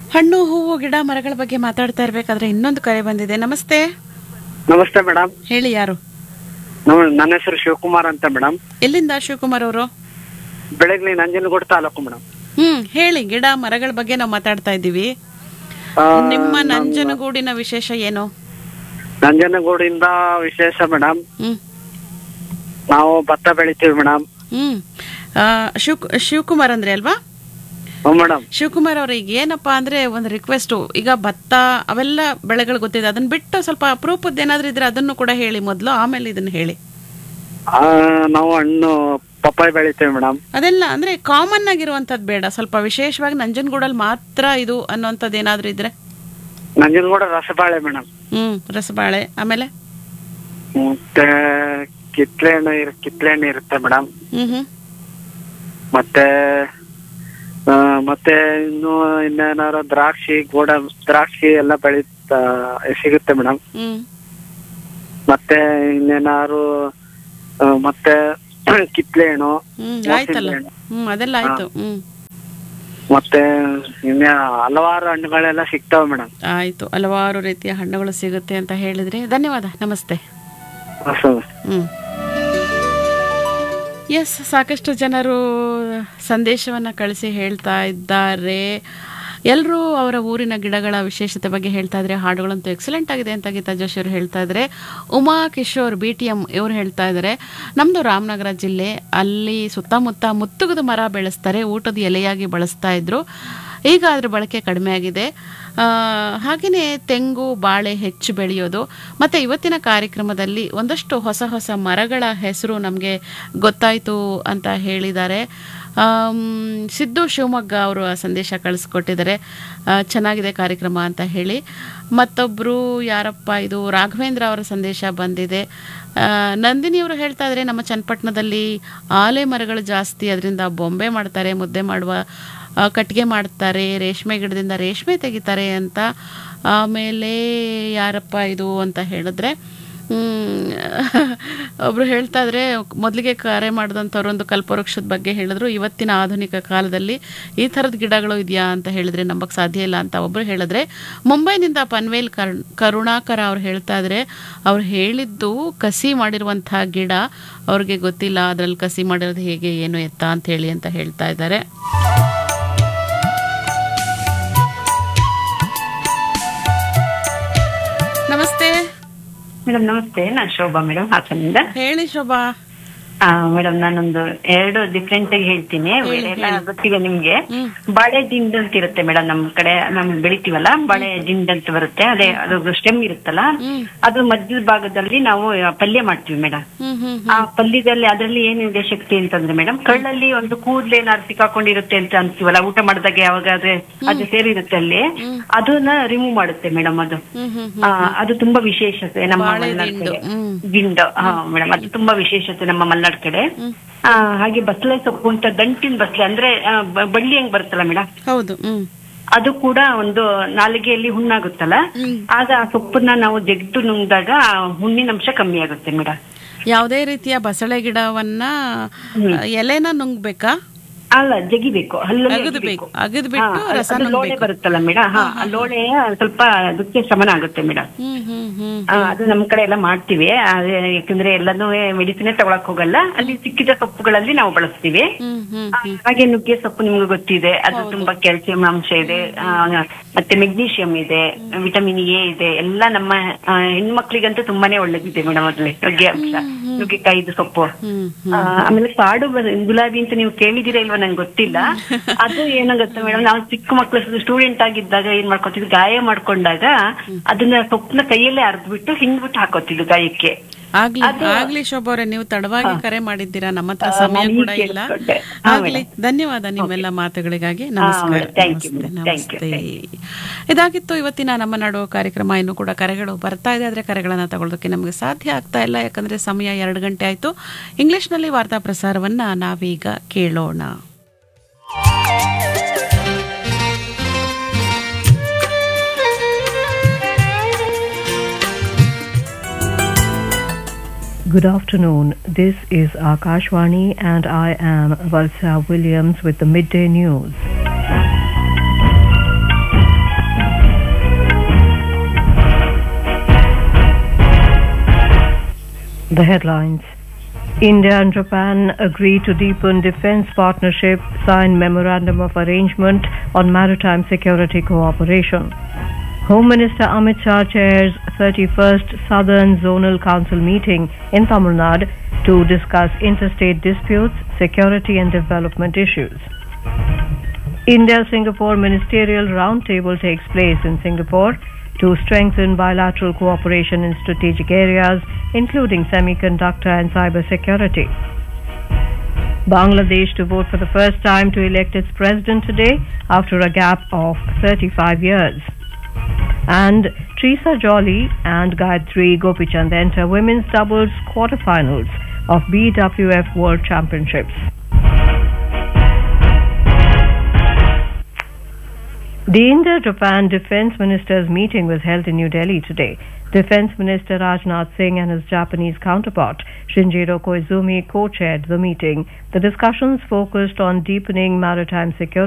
ಹಣ್ಣು ಹೂವು ಗಿಡ ಮರಗಳ ಬಗ್ಗೆ ಮಾತಾಡ್ತಾ ಇರ್ಬೇಕಾದ್ರೆ ಇನ್ನೊಂದು ಕರೆ ಬಂದಿದೆ ನಮಸ್ತೆ ನಮಸ್ತೆ ಮೇಡಮ್ ಹೇಳಿ ಯಾರು ನಮ್- ನನ್ನ ಹೆಸರು ಶಿವಕುಮಾರ್ ಅಂತ ಮೇಡಮ್ ಎಲ್ಲಿಂದ ಶಿವಕುಮಾರ್ ಅವರು ಬೆಳಗ್ಲಿ ನಂಜನಗೂಡು ತಾಲೂಕು ಮೇಡಮ್ ಹ್ಮ್ ಹೇಳಿ ಗಿಡ ಮರಗಳ ಬಗ್ಗೆ ನಾವು ಮಾತಾಡ್ತಾ ಇದ್ದೀವಿ ಆ, ನಿಮ್ಮ ನಂಜನಗೂಡಿನ ವಿಶೇಷ ಏನು ನಂಜನಗೂಡಿಂದ ವಿಶೇಷ ಮೇಡಮ್ ಹ್ಮ್ ನಾವು ಭತ್ತ ಬೆಳಿತೀವಿ ಮೇಡಮ್ ಹ್ಮ್ ಆ, ಶಿವ್ ಶಿವಕುಮಾರ್ ಅಂದ್ರೆ ಅಲ್ವಾ ಹ್ಞೂ ಮೇಡಮ್ ಶಿವಕುಮಾರ್ ಅವ್ರಿಗೆ ಏನಪ್ಪಾ ಅಂದ್ರೆ ಒಂದು ರಿಕ್ವೆಸ್ಟ್ ಈಗ ಭತ್ತ ಅವೆಲ್ಲ ಬೆಳೆಗಳು ಗೊತ್ತಿದೆ ಅದನ್ನ ಬಿಟ್ಟು ಸ್ವಲ್ಪ ಅಪರೂಪದ ಏನಾದ್ರೂ ಇದ್ರೆ ಅದನ್ನು ಕೂಡ ಹೇಳಿ ಮೊದಲು ಆಮೇಲೆ ಇದನ್ನ ಹೇಳಿ ಆ, ನಾವು ಹಣ್ಣು ಪಪ್ಪಾಯಿ ಬೆಳಿತೀವಿ ಮೇಡಮ್ ಅದೆಲ್ಲ ಅಂದ್ರೆ ಕಾಮನ್ ಆಗಿರುವಂತದ್ದು ಬೇಡ ಸ್ವಲ್ಪ ವಿಶೇಷವಾಗಿ ನಂಜನಗೂಡಲ್ಲಿ ಮಾತ್ರ ಇದು ಅನ್ನೋಂಥದ್ದು ಏನಾದ್ರೂ ಇದ್ರೆ ನಂಜನಗೂಡು ರಸಬಾಳೆ ಮೇಡಮ್ ಹ್ಮ್ ರಸಬಾಳೆ ಆಮೇಲೆ ಮತ್ತೆ ಕಿತ್ಲೆ ಹಣ್ಣು ಇರ್ ಕಿತ್ಲೆ ಹಣ್ಣು ಇರುತ್ತೆ ಮೇಡಮ್ ಹ್ಮ್ ಹ್ಮ್ ಮತ್ತೆ ಆ, ಮತ್ತೆ ಇನ್ನು ಇನ್ನೇನಾರು ದ್ರಾಕ್ಷಿ ಗೋಡ ದ್ರಾಕ್ಷಿ ಎಲ್ಲ ಬೆಳೀತಾ ಸಿಗುತ್ತೆ ಮೇಡಮ್ ಹ್ಮ್ ಮತ್ತೆ ಇನ್ನೇನಾರು ಆ, ಮತ್ತೆ ಕಿತ್ಲೆ ಹಣ್ಣು ಹ್ಮ್ ಆಯ್ತಲ್ಲ ಹ್ಮ್ ಅದೆಲ್ಲ ಆಯ್ತು ಹ್ಮ್ ಮತ್ತೆ ಇನ್ನೇ ಹಲವಾರು ಹಣ್ಣುಗಳೆಲ್ಲ ಸಿಗ್ತಾವೆ ಮೇಡಮ್ ಆಯ್ತು ಹಲವಾರು ರೀತಿಯ ಹಣ್ಣುಗಳು ಸಿಗುತ್ತೆ ಅಂತ ಹೇಳಿದ್ರಿ ಧನ್ಯವಾದ ನಮಸ್ತೆ ಹ್ಮ್ ಎಸ್ ಸಾಕಷ್ಟು ಜನರು ಸಂದೇಶವನ್ನು ಕಳಿಸಿ ಹೇಳ್ತಾ ಇದ್ದಾರೆ ಎಲ್ಲರೂ ಅವರ ಊರಿನ ಗಿಡಗಳ ವಿಶೇಷತೆ ಬಗ್ಗೆ ಹೇಳ್ತಾ ಇದ್ರೆ ಹಾಡುಗಳಂತೂ ಎಕ್ಸಲೆಂಟ್ ಆಗಿದೆ ಅಂತ ಗೀತಾ ಜೋಶಿ ಅವರು ಹೇಳ್ತಾ ಇದ್ದಾರೆ Uma Kishore B T M ಇವರು ಹೇಳ್ತಾ ಇದ್ದಾರೆ ನಮ್ಮದು ರಾಮನಗರ ಜಿಲ್ಲೆ ಅಲ್ಲಿ ಸುತ್ತಮುತ್ತ ಮುತ್ತುಗದ ಮರ ಬೆಳೆಸ್ತಾರೆ ಊಟದ ಎಲೆಯಾಗಿ ಬಳಸ್ತಾ ಇದ್ರು ಈಗ ಅದ್ರ ಬಳಕೆ ಕಡಿಮೆ ಆಗಿದೆ ಆ, ಹಾಗೆಯೇ ತೆಂಗು ಬಾಳೆ ಹೆಚ್ಚು ಬೆಳೆಯೋದು ಮತ್ತು ಇವತ್ತಿನ ಕಾರ್ಯಕ್ರಮದಲ್ಲಿ ಒಂದಷ್ಟು ಹೊಸ ಹೊಸ ಮರಗಳ ಹೆಸರು ನಮಗೆ ಗೊತ್ತಾಯಿತು ಅಂತ ಹೇಳಿದ್ದಾರೆ ಆಮ್, ಸಿದ್ದು ಶಿವಮೊಗ್ಗ ಅವರು ಆ ಸಂದೇಶ ಕಳಿಸ್ಕೊಟ್ಟಿದ್ದಾರೆ ಆ, ಚೆನ್ನಾಗಿದೆ ಕಾರ್ಯಕ್ರಮ ಅಂತ ಹೇಳಿ ಮತ್ತೊಬ್ಬರು ಯಾರಪ್ಪ ಇದು ರಾಘವೇಂದ್ರ ಅವರ ಸಂದೇಶ ಬಂದಿದೆ ಆ, ನಂದಿನಿಯವರು ಹೇಳ್ತಾ ಇದ್ದಾರೆ ನಮ್ಮ ಚನ್ನಪಟ್ಟಣದಲ್ಲಿ ಆಲೆ ಮರಗಳು ಜಾಸ್ತಿ ಅದರಿಂದ ಬೊಂಬೆ ಮಾಡ್ತಾರೆ ಮುದ್ದೆ ಮಾಡುವ ಆ, ಕಟ್ಟಿಗೆ ಮಾಡ್ತಾರೆ ರೇಷ್ಮೆ ಗಿಡದಿಂದ ರೇಷ್ಮೆ ತೆಗಿತಾರೆ ಅಂತ ಆಮೇಲೆ ಯಾರಪ್ಪ ಇದು ಅಂತ ಹೇಳಿದ್ರೆ ಹ್ಮ್, ಒಬ್ರು ಹೇಳ್ತಾ ಇದ್ರೆ ಮೊದಲಿಗೆ ಕರೆ ಮಾಡಿದಂಥವ್ರು ಒಂದು ಕಲ್ಪವೃಕ್ಷದ ಬಗ್ಗೆ ಹೇಳಿದ್ರು ಇವತ್ತಿನ ಆಧುನಿಕ ಕಾಲದಲ್ಲಿ ಈ ಥರದ ಗಿಡಗಳು ಇದೆಯಾ ಅಂತ ಹೇಳಿದ್ರೆ ನಂಬಕ್ ಸಾಧ್ಯ ಇಲ್ಲ ಅಂತ ಒಬ್ರು ಹೇಳಿದ್ರೆ ಮುಂಬೈನಿಂದ ಪನ್ವೇಲ್ ಕರ್ ಕರುಣಾಕರ ಅವ್ರು ಹೇಳ್ತಾ ಇದ್ರೆ ಅವ್ರು ಹೇಳಿದ್ದು ಕಸಿ ಮಾಡಿರುವಂಥ ಗಿಡ ಅವ್ರಿಗೆ ಗೊತ್ತಿಲ್ಲ ಅದ್ರಲ್ಲಿ ಕಸಿ ಮಾಡಿರೋದು ಹೇಗೆ ಏನು ಎತ್ತ ಅಂತ ಹೇಳಿ ಅಂತ ಹೇಳ್ತಾ ಇದ್ದಾರೆ ನಮಸ್ತೆ ಮೇಡಮ್ ನಮಸ್ತೆ ನಾನು ಶೋಭಾ ಮೇಡಮ್ ಹಾಸನಿಂದ ಹೇಳಿ ಶೋಭಾ ಮೇಡಮ್ ನಾನೊಂದು ಎರಡು ಡಿಫ್ರೆಂಟ್ ಆಗಿ ಹೇಳ್ತೀನಿ ಬೇರೆ ಎಲ್ಲ ಗೊತ್ತಿದೆ ನಿಮ್ಗೆ ಬಾಳೆ ದಿಂಡ್ ಅಂತ ಇರುತ್ತೆ ಮೇಡಮ್ ನಮ್ ಕಡೆ ನಮ್ ಬೆಳಿತೀವಲ್ಲ ಬಾಳೆ ದಿಂಡ್ ಅಂತ ಬರುತ್ತೆ ಅದೇ ಅದು ಸ್ಟೆಮ್ ಇರುತ್ತಲ್ಲ ಅದು ಮಧ್ಯದ ಭಾಗದಲ್ಲಿ ನಾವು ಪಲ್ಯ ಮಾಡ್ತೀವಿ ಮೇಡಮ್ ಹ್ಮ್ ಹ್ಮ್ ಆ ಪಲ್ಯದಲ್ಲಿ ಅದ್ರಲ್ಲಿ ಏನಿದೆ ಶಕ್ತಿ ಅಂತಂದ್ರೆ ಮೇಡಮ್ ಕಳ್ಳಲ್ಲಿ ಒಂದು ಕೂದ್ಲೇನಾದ್ರು ಸಿಕ್ಕಾಕೊಂಡಿರುತ್ತೆ ಅಂತ ಅಂತೀವಲ್ಲ ಊಟ ಮಾಡಿದಾಗ ಯಾವಾಗ ಅದೇ ಅದು ಸೇರಿರುತ್ತೆ ಅಲ್ಲಿ ಅದನ್ನ ರಿಮೂವ್ ಮಾಡುತ್ತೆ ಮೇಡಮ್ ಅದು ಹ್ಮ್ ಹ್ಮ್ ಆ, ಅದು ತುಂಬಾ ವಿಶೇಷತೆ ನಮ್ಮ ಬಾಳೆ ಮಲೆನಾಡ್ ದಿಂಡು, ಕಡೆ ಹ್ಮ್. ದಿಂಡು ಹಾ ಮೇಡಮ್ ಅದು ತುಂಬಾ ವಿಶೇಷತೆ ನಮ್ಮ ಮಲೆನಾಡ್ ಕಡೆ ಆ, ಹಾಗೆ ಬಸಳೆ ಸೊಪ್ಪು ಅಂತ ದಂಟಿನ ಬಸಳೆ ಅಂದ್ರೆ ಆ, ಬ- ಬಳ್ಳಿ ಹೆಂಗ್ ಬರುತ್ತಲ್ಲ ಮೇಡಮ್ ಹೌದು ಹ್ಮ್ ಅದು ಕೂಡ ಒಂದು ನಾಲಿಗೆಯಲ್ಲಿ ಹುಣ್ಣಾಗುತ್ತಲ್ಲ ಆಗ ಆ ಸೊಪ್ಪನ್ನ ನಾವು ಜಗ್ದು ನುಂಗ್ದಾಗ ಆ ಹುಣ್ಣಿನ ಅಂಶ ಕಮ್ಮಿ ಆಗುತ್ತೆ ಮೇಡಮ್ ಯಾವುದೇ ರೀತಿಯ ಬಸಳೆ ಗಿಡವನ್ನ ಎಲೆನ ನುಂಗ್ಬೇಕಾ ಅಲ್ಲ ಜಗಿಬೇಕು ಹಲ್ಲಲ್ಲಿ ಅಗದ್ಬೇಕು. ಅಗಿಬೇಕು. ಅಗದ್ಬಿಟ್ಟು ಹಾ, ಅದು- ರಸ ಅದು ಲೋಳೆ ನುಂಗ್ಬೇಕು. ಬರುತ್ತಲ್ಲ ಮೇಡಮ್ ಹಾ ಆ ಲೋಳೆ ಸ್ವಲ್ಪ ಅದಕ್ಕೆ ಶಮನ ಆಗುತ್ತೆ ಮೇಡಮ್ ಹ್ಮ್ ಹ್ಮ್ ಹ್ಮ್ ಆ, ಅದು ನಮ್ ಕಡೆ ಎಲ್ಲ ಮಾಡ್ತೀವಿ ಅದೇ ಯಾಕಂದ್ರೆ ಎಲ್ಲಾನು ಮೆಡಿಸಿನ್ ತಗೊಳಕ್ ಹೋಗಲ್ಲ ಅಲ್ಲಿ ಸಿಕ್ಕಿದ ಸೊಪ್ಪುಗಳಲ್ಲಿ ನಾವು ಬಳಸ್ತೀವಿ ಹ್ಮ್ ಹ್ಮ್ ಆ, ಹಾಗೆ ನುಗ್ಗೆ ಸೊಪ್ಪು ನಿಮ್ಗೆ ಗೊತ್ತಿದೆ ಅದು ತುಂಬಾ ಕ್ಯಾಲ್ಸಿಯಂ ಅಂಶ ಇದೆ ಆ, ಮತ್ತೆ ಮೆಗ್ನೀಷಿಯಂ ಇದೆ ವಿಟಮಿನ್ ಎ ಇದೆ ಎಲ್ಲ ನಮ್ಮ ಆ, ಹೆಣ್ಮಕ್ಳಿಗಂತೂ ತುಂಬಾನೇ ಒಳ್ಳೇದಿದೆ ಮೇಡಮ್ ಅದ್ರಲ್ಲಿ ನುಗ್ಗೆ ಅಂಶ ನುಗ್ಗೆಕಾಯಿದು ಸೊಪ್ಪು ಹ್ಮ್ ಆ, ಆಮೇಲೆ ಕಾಡು ಬ- ಗುಲಾಬಿ ಅಂತ ನೀವು ಕೇಳಿದಿರಾ ಇಲ್ವಾ ನಂಗೆ ಗೊತ್ತಿಲ್ಲ ಅದು ಏನಾಗುತ್ತೆ ಮೇಡಮ್ ನಾವು ಚಿಕ್ಕ ಮಕ್ಳು ಸ್ಟೂಡೆಂಟ್ ಆಗಿದ್ದಾಗ ಏನ್ ಮಾಡ್ಕೊತಿದ್ವಿ ಗಾಯ ಮಾಡ್ಕೊಂಡಾಗ ಅದನ್ನ ಸೊಪ್ಪನ್ನ ಕೈಯಲ್ಲೇ ಅರ್ದ್ಬಿಟ್ಟು ಹಿಂಡ್ಬಿಟ್ಟು ಹಾಕೋತಿದ್ವಿ ಗಾಯಕ್ಕೆ ಆಗ್ಲಿ ಆಗ್ಲಿ ಶೋಭಾ ಅವ್ರೆ ನೀವು ತಡವಾಗಿ ಕರೆ ಮಾಡಿದ್ದೀರಾ ನಮ್ಮ ಹತ್ರ ಆ, ಸಮಯ ನಾನು ಕೂಡ ಈಗ ಇಲ್ಲ ಕೇಳ್ಕೊಂಡೆ. ಹಾ, ಆಗ್ಲಿ ಧನ್ಯವಾದ ನಿಮ್ಮೆಲ್ಲ ಮಾತುಗಳಿಗಾಗಿ ನಮಸ್ಕಾರ madam. Thank you, ನಮಸ್ತೆ, madam. Thank you, ನಮಸ್ತೆ ಇದಾಗಿತ್ತು ಇವತ್ತಿನ ನಮ್ಮ ನಡುವ ಕಾರ್ಯಕ್ರಮ ಇನ್ನು ಕೂಡ ಕರೆಗಳು ಬರ್ತಾ ಇದೆ ಆದ್ರೆ ಕರೆಗಳನ್ನ ತಗೊಳ್ಳೋದಕ್ಕೆ ನಮಗೆ ಸಾಧ್ಯ ಆಗ್ತಾ ಇಲ್ಲ ಯಾಕಂದ್ರೆ ಸಮಯ ಎರಡು ಗಂಟೆ ಆಯ್ತು ಇಂಗ್ಲಿಷ್ನಲ್ಲಿ ವಾರ್ತಾ ಪ್ರಸಾರವನ್ನ ನಾವೀಗ ಕೇಳೋಣ Good afternoon. This is Akashwani and I am Valsa Williams with the midday news. The headlines. India and Japan agree to deepen defense partnership, sign memorandum of arrangement on maritime security cooperation. Home Minister Amit Shah chairs 31st Southern Zonal Council meeting in Tamil Nadu to discuss interstate disputes, security and development issues. India-Singapore Ministerial Roundtable takes place in Singapore to strengthen bilateral cooperation in strategic areas, including semiconductor and cybersecurity. Bangladesh to vote for the first time to elect its president today after a gap of 35 years. And Teresa Jolly and Gayatri Gopichand enter women's doubles quarterfinals of BWF World Championships. The India-Japan Defense Ministers meeting was held in New Delhi today. Defense Minister Rajnath Singh and his Japanese counterpart Shinjiro Koizumi co-chaired the meeting. The discussions focused on deepening maritime security